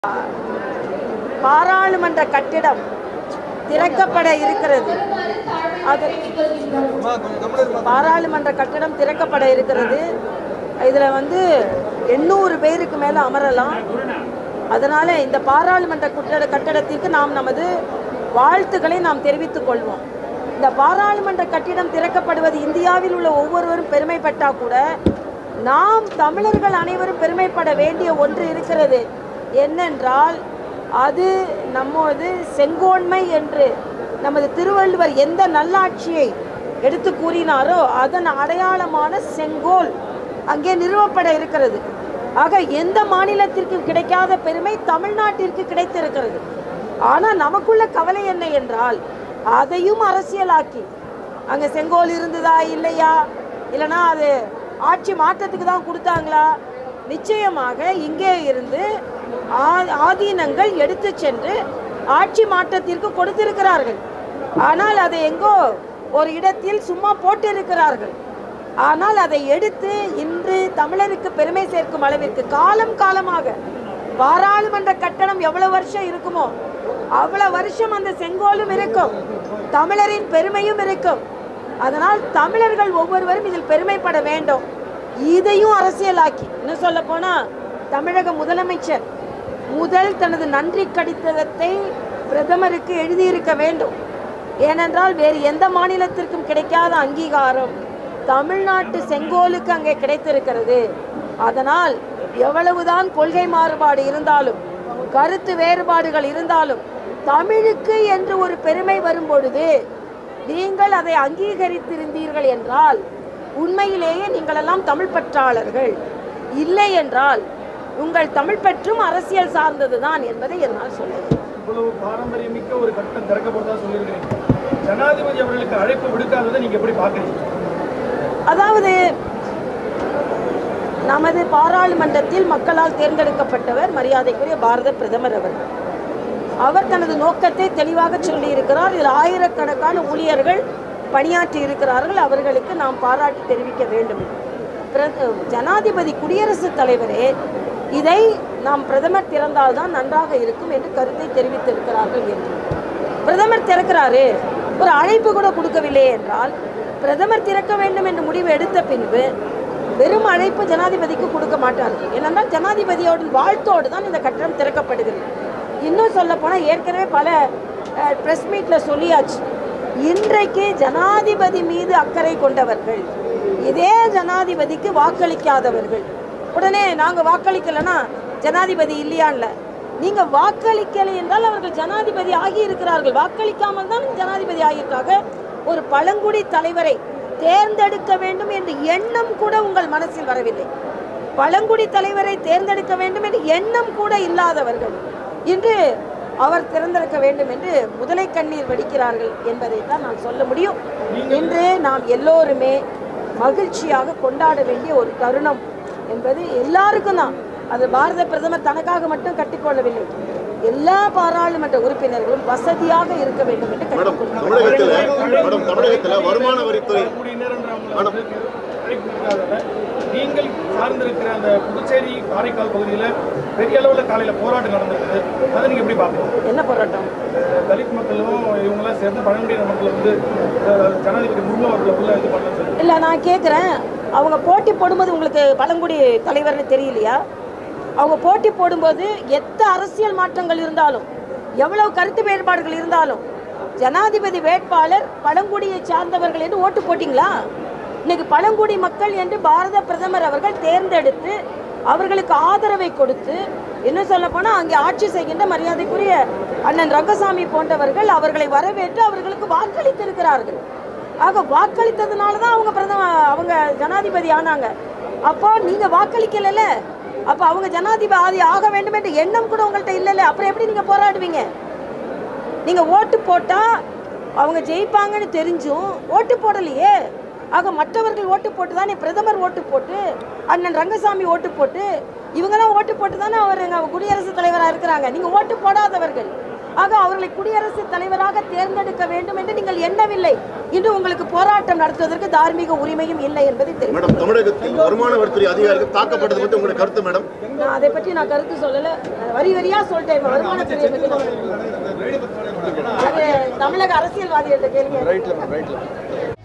பாராளுமன்ற கட்டிடம் திறக்கப்பட இருக்கிறது அது பாராளுமன்ற கட்டிடம் திறக்கப்பட இருக்கிறது இதில் வந்து எண்ணூறு பேருக்கு மேலே அமரலாம் அதனால் இந்த பாராளுமன்ற கட்டட கட்டடத்திற்கு நாம் நமது வாழ்த்துக்களை நாம் தெரிவித்துக் கொள்வோம் இந்த பாராளுமன்ற கட்டிடம் திறக்கப்படுவது இந்தியாவில் உள்ள ஒவ்வொருவரும் பெருமைப்பட்டா கூட நாம் தமிழர்கள் அனைவரும் பெருமைப்பட வேண்டிய ஒன்று இருக்கிறது என்னென்றால் அது நம்மோது செங்கோன்மை என்று நமது திருவள்ளுவர் எந்த நல்லாட்சியை எடுத்து கூறினாரோ அதன் அடையாளமான செங்கோல் அங்கே நிறுவப்பட இருக்கிறது ஆக எந்த மாநிலத்திற்கு கிடைக்காத பெருமை தமிழ்நாட்டிற்கு கிடைத்திருக்கிறது ஆனால் நமக்குள்ள கவலை என்ன என்றால் அதையும் அரசியலாக்கி அங்கே செங்கோல் இருந்ததா இல்லையா இல்லைனா அது ஆட்சி மாற்றத்துக்கு தான் கொடுத்தாங்களா நிச்சயமாக இங்கே இருந்து ஆ- ஆதீனங்கள் எடுத்து சென்று ஆட்சி மாற்றத்திற்கு கொடுத்திருக்கிறார்கள் ஆனால் அதை எங்கோ ஒரு இடத்தில் சும்மா போட்டிருக்கிறார்கள் ஆனால் அதை எடுத்து இன்று தமிழருக்கு பெருமை சேர்க்கும் அளவிற்கு காலம் காலமாக பாராளுமன்ற கட்டணம் எவ்வளவு வருஷம் இருக்குமோ அவ்வளவு வருஷம் அந்த செங்கோலும் இருக்கும் தமிழரின் பெருமையும் இருக்கும் அதனால் தமிழர்கள் ஒவ்வொருவரும் இதில் பெருமைப்பட வேண்டும் இதையும் அரசியலாக்கி இன்னும் சொல்ல போனா தமிழக முதலமைச்சர் முதல் தனது நன்றி கடிதத்தை பிரதமருக்கு எழுதியிருக்க வேண்டும் ஏனென்றால் வேறு எந்த மாநிலத்திற்கும் கிடைக்காத அங்கீகாரம் தமிழ்நாட்டு செங்கோலுக்கு அங்கே கிடைத்திருக்கிறது அதனால் எவ்வளவுதான் கொள்கை மாறுபாடு இருந்தாலும் கருத்து வேறுபாடுகள் இருந்தாலும் தமிழுக்கு என்று ஒரு பெருமை வரும் பொழுது நீங்கள் அதை அங்கீகரித்திருந்தீர்கள் என்றால் உண்மையிலேயே நீங்கள் எல்லாம் தமிழ் பற்றாளர்கள் இல்லை என்றால் உங்கள் தமிழ் பற்றும் அரசியல் சார்ந்ததுதான் என்பதை என்னால் சொல்ல இவ்வளவு பாரம்பரியமிக்க ஒரு கட்டம் திறக்கப்படுறதா சொல்லியிருக்கிறீங்க ஜனாதிபதி அவர்களுக்கு அழைப்பு விடுக்காததை நீங்க எப்படி பாக்குறீங்க அதாவது நமது பாராளுமன்றத்தில் மக்களால் தேர்ந்தெடுக்கப்பட்டவர் மரியாதைக்குரிய பாரத பிரதமர் அவர்கள் அவர் தனது நோக்கத்தை தெளிவாக சொல்லியிருக்கிறார் இதில் ஆயிரக்கணக்கான ஊழியர்கள் பணியாற்றி இருக்கிறார்கள் அவர்களுக்கு நாம் பாராட்டு தெரிவிக்க வேண்டும் பிர- ஜனாதிபதி குடியரசுத் தலைவரே இதை நாம் பிரதமர் திறந்தால்தான் நன்றாக இருக்கும் என்று கருத்தை தெரிவித்திருக்கிறார்கள் என்று பிரதமர் திறக்கிறாரு ஒரு அழைப்பு கூட கொடுக்கவில்லை என்றால் பிரதமர் திறக்க வேண்டும் என்று முடிவு எடுத்த பின்பு வெறும் அழைப்பு ஜனாதிபதிக்கு கொடுக்க மாட்டார்கள் ஏனென்றால் ஜனாதிபதியோட வாழ்த்தோடு தான் இந்த கட்டடம் திறக்கப்படுகிறது இன்னும் சொல்ல போனால் ஏற்கனவே பல ப்ரெஸ் மீட்டில் சொல்லியாச்சு இன்றைக்கு ஜனாதிபதி மீது அக்கறை கொண்டவர்கள் இதே ஜனாதிபதிக்கு வாக்களிக்காதவர்கள் உடனே நாங்கள் வாக்களிக்கலைன்னா ஜனாதிபதி இல்லையான்ல நீங்க வாக்களிக்கலை என்றால் அவர்கள் ஜனாதிபதி ஆகி இருக்கிறார்கள் வாக்களிக்காமல் தான் ஜனாதிபதி ஆகியிருக்காங்க ஒரு பழங்குடி தலைவரை தேர்ந்தெடுக்க வேண்டும் என்ற எண்ணம் கூட உங்கள் மனசில் வரவில்லை பழங்குடி தலைவரை தேர்ந்தெடுக்க வேண்டும் என்ற எண்ணம் கூட இல்லாதவர்கள் இன்று அவர் திறந்திருக்க வேண்டும் என்று முதலை கண்ணீர் வடிக்கிறார்கள் என்பதைத்தான் நான் சொல்ல முடியும் இன்று நாம் எல்லோருமே மகிழ்ச்சியாக கொண்டாட வேண்டிய ஒரு தருணம் என்பது எல்லாருக்கும் தான் அது பாரத பிரதமர் தனக்காக மட்டும் கட்டிக்கொள்ளவில்லை எல்லா பாராளுமன்ற உறுப்பினர்களும் வசதியாக இருக்க வேண்டும் என்று மேடம் கற்றுக்கொள்கிறார் தமிழகத்துல மேடம் தமிழகத்துல வருமான வரித்துறை குடியினர்ன்றவங்க வந்து அழைப்பு விடுக்காததை நீங்கள் சார்ந்திருக்கிற அந்த புதுச்சேரி காரைக்கால் பகுதியில பெரிய அளவுல காலையில போராட்டம் நடந்திருக்குது அதை நீங்க எப்படி பாக்குறீங்க என்ன போராட்டம் தலித் மக்களும் இவங்கெல்லாம் சேர்ந்து பழங்குடியின மக்கள் வந்து அஹ், ஜனாதிபதி முர்மு அவர்களை உள்ள இது பண்ணலாம் சொல்லி இல்லை நான் கேட்குறேன் அவங்க போட்டி போடும்போது உங்களுக்கு பழங்குடி தலைவர்னு தெரியலையா அவங்க போட்டி போடும்போது எத்த அரசியல் மாற்றங்கள் இருந்தாலும் எவ்வளவு கருத்து வேறுபாடுகள் இருந்தாலும் ஜனாதிபதி வேட்பாளர் பழங்குடியை சார்ந்தவர்கள் என்று ஓட்டு போட்டிங்களா இன்னைக்கு பழங்குடி மக்கள் என்று பாரத பிரதமர் அவர்கள் தேர்ந்தெடுத்து அவர்களுக்கு ஆதரவை கொடுத்து இன்னும் சொல்ல போனால் அங்கே ஆட்சி செய்கின்ற மரியாதைக்குரிய அண்ணன் ரங்கசாமி போன்றவர்கள் அவர்களை வரவேற்று அவர்களுக்கு வாக்களித்திருக்கிறார்கள் ஆக வாக்களித்ததுனால தான் அவங்க பிரதம அவங்க ஜனாதிபதி ஆனாங்க அப்போ நீங்க வாக்களிக்கலைல்ல அப்போ அவங்க ஜனாதிபதி ஆக வேண்டும் என்ற எண்ணம் கூட உங்கள்கிட்ட இல்லைல்ல அப்புறம் எப்படி நீங்க போராடுவீங்க நீங்க ஓட்டு போட்டா அவங்க ஜெயிப்பாங்கன்னு தெரிஞ்சும் ஓட்டு போடலையே ஆக மற்றவர்கள் ஓட்டு போட்டு தானே பிரதமர் ஓட்டு போட்டு அண்ணன் ரங்கசாமி ஓட்டு போட்டு இவங்கெல்லாம் ஓட்டு போட்டு தானே அவர் எங்க குடியரசுத் தலைவராக இருக்கிறாங்க நீங்க ஓட்டு போடாதவர்கள் ஆக அவர்களை குடியரசுத் தலைவராக தேர்ந்தெடுக்க வேண்டும் என்று நீங்கள் எண்ணவில்லை இன்று உங்களுக்கு போராட்டம் நடத்துவதற்கு தார்மீக உரிமையும் இல்லை என்பதை தெரியும் மேடம் தமிழகத்தில் வருமான வரித்துறை அதிகாரிகள் தாக்கப்பட்டது பற்றி உங்களுடைய கருத்து மேடம் நான் அதை பற்றி நான் கருத்து சொல்லல வரி வரியா சொல்லிட்டேன் இப்ப வருமானத்துறையை பற்றி நான் சொல்லல. அது தமிழக அரசியல்வாதிகள்ட்ட கேளுங்க